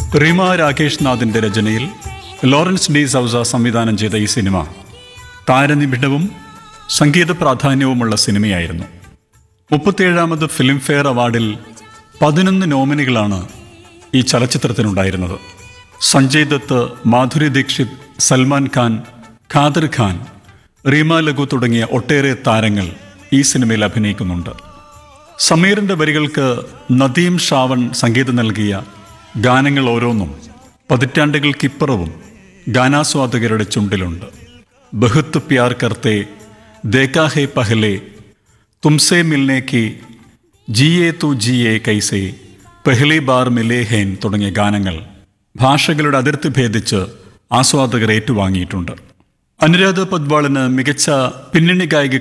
റിമ രാകേഷ് നാഥിന്റെ രചനയിൽ Lawrence D Sousa സംവിധാനം ചെയ്ത ഈ സിനിമ താരനിബിഡവും സംഗീത പ്രാധാന്യവുമുള്ള സിനിമയായിരുന്നു മുപ്പത്തിയേഴാമത് ഫിലിംഫെയർ അവാർഡിൽ പതിനൊന്ന് നോമിനികളാണ് ഈ ചലച്ചിത്രത്തിനുണ്ടായിരുന്നത് സഞ്ജയ് ദത്ത് മാധുരി ദീക്ഷിത് സൽമാൻ ഖാൻ ഖാദർ ഖാൻ റീമ ലഘു തുടങ്ങിയ ഒട്ടേറെ താരങ്ങൾ ഈ സിനിമയിൽ അഭിനയിക്കുന്നുണ്ട് സമീറിന്റെ വരികൾക്ക് നദീം ഷാവൺ സംഗീതം നൽകിയ ഗാനങ്ങൾ ഓരോന്നും പതിറ്റാണ്ടുകൾക്കിപ്പുറവും ഗാനാസ്വാദകരുടെ ചുണ്ടിലുണ്ട് ബഹുത്ത് പ്യാർ കർത്തെ ദേക്കാ ഹേ പഹലെ തുംസെ മിൽനെ കി ജിയെ തു ജിയെ കൈസെ പെഹ്ലി ബാർ മിലേ ഹേൻ തുടങ്ങിയ ഗാനങ്ങൾ ഭാഷകളുടെ അതിർത്തി ഭേദിച്ച് ആസ്വാദകർ ഏറ്റുവാങ്ങിയിട്ടുണ്ട് അനുരാധ പദ്വാളിന് മികച്ച പിന്നണി ഗായിക